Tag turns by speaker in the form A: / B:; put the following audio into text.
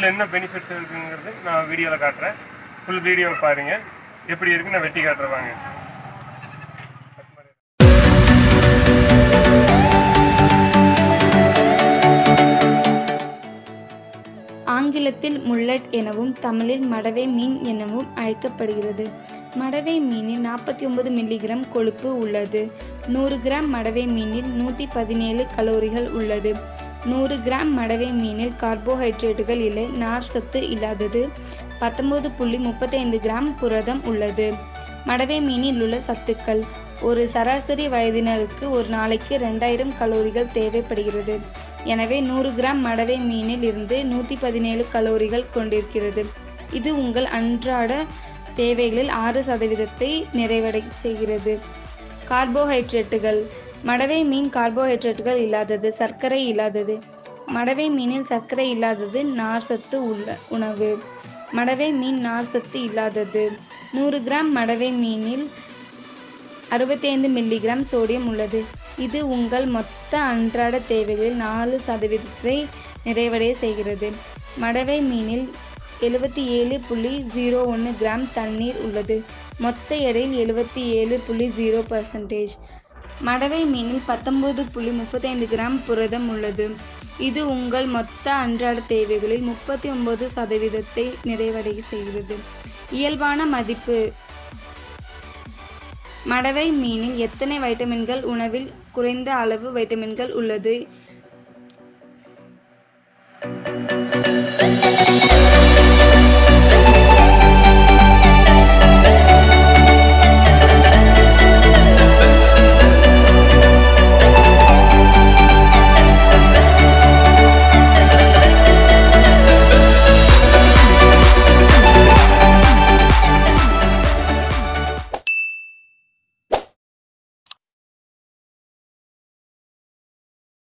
A: இதில் என்ன பெனிஃபிட்ஸ் இருக்குங்கிறது நான் வீடியோவில் காட்டுறேன் ஃபுல் வீடியோ பாருங்க எப்படி இருக்குன்னு நான் வெட்டி காட்டுறேன் வாங்க
B: ஆங்கிலத்தில் முல்லட் எனவும் தமிழில் மடவை மீன் எனவும் அழைக்கப்படுகிறது மடவை மீனில் நாற்பத்தி ஒன்பது மில்லிகிராம் கொழுப்பு உள்ளது நூறு கிராம் மடவை மீனில் நூற்றி பதினேழு கலோரிகள் உள்ளது நூறு கிராம் மடவை மீனில் கார்போஹைட்ரேட்டுகள் இல்லை நார் சத்து இல்லாதது பத்தொன்பது புள்ளி முப்பத்தைந்து கிராம் புரதம் உள்ளது மடவை மீனில் உள்ள சத்துக்கள் ஒரு சராசரி வயதினருக்கு ஒரு நாளைக்கு ரெண்டாயிரம் கலோரிகள் தேவைப்படுகிறது எனவே நூறு கிராம் மடவை மீனில் இருந்து நூற்றி பதினேழு கலோரிகள் கொண்டிருக்கிறது இது உங்கள் அன்றாட தேவைகளில் ஆறு சதவீதத்தை நிறைவடை செய்கிறது கார்போஹைட்ரேட்டுகள் மடவை மீன் கார்போஹைட்ரேட்டுகள் இல்லாதது சர்க்கரை இல்லாதது மடவை மீனில் சர்க்கரை இல்லாதது நார் சத்து உள்ள உணவு மடவை மீன் நார் சத்து இல்லாதது நூறு கிராம் மடவை மீனில் அறுபத்தைந்து மில்லிகிராம் சோடியம் உள்ளது இது உங்கள் மொத்த அன்றாட தேவைகளில் நாலு சதவீதத்தை நிறைவடைய செய்கிறது மடவை மீனில் எழுபத்தி ஏழு புள்ளி ஜீரோ ஒன்று கிராம் தண்ணீர் உள்ளது மொத்த எடையில் எழுபத்தி ஏழு புள்ளி ஜீரோ பர்சன்டேஜ் மடவை மீனில் பத்தொன்பது புள்ளி முப்பத்தைந்து கிராம் புரதம் உள்ளது இது உங்கள் மொத்த அன்றாட தேவைகளில் முப்பத்தி ஒன்பது சதவீதத்தை நிறைவடைய செய்கிறது இயல்பான மதிப்பு மடவை மீனில் எத்தனை வைட்டமின்கள் உணவில் குறைந்த அளவு வைட்டமின்கள் உள்ளது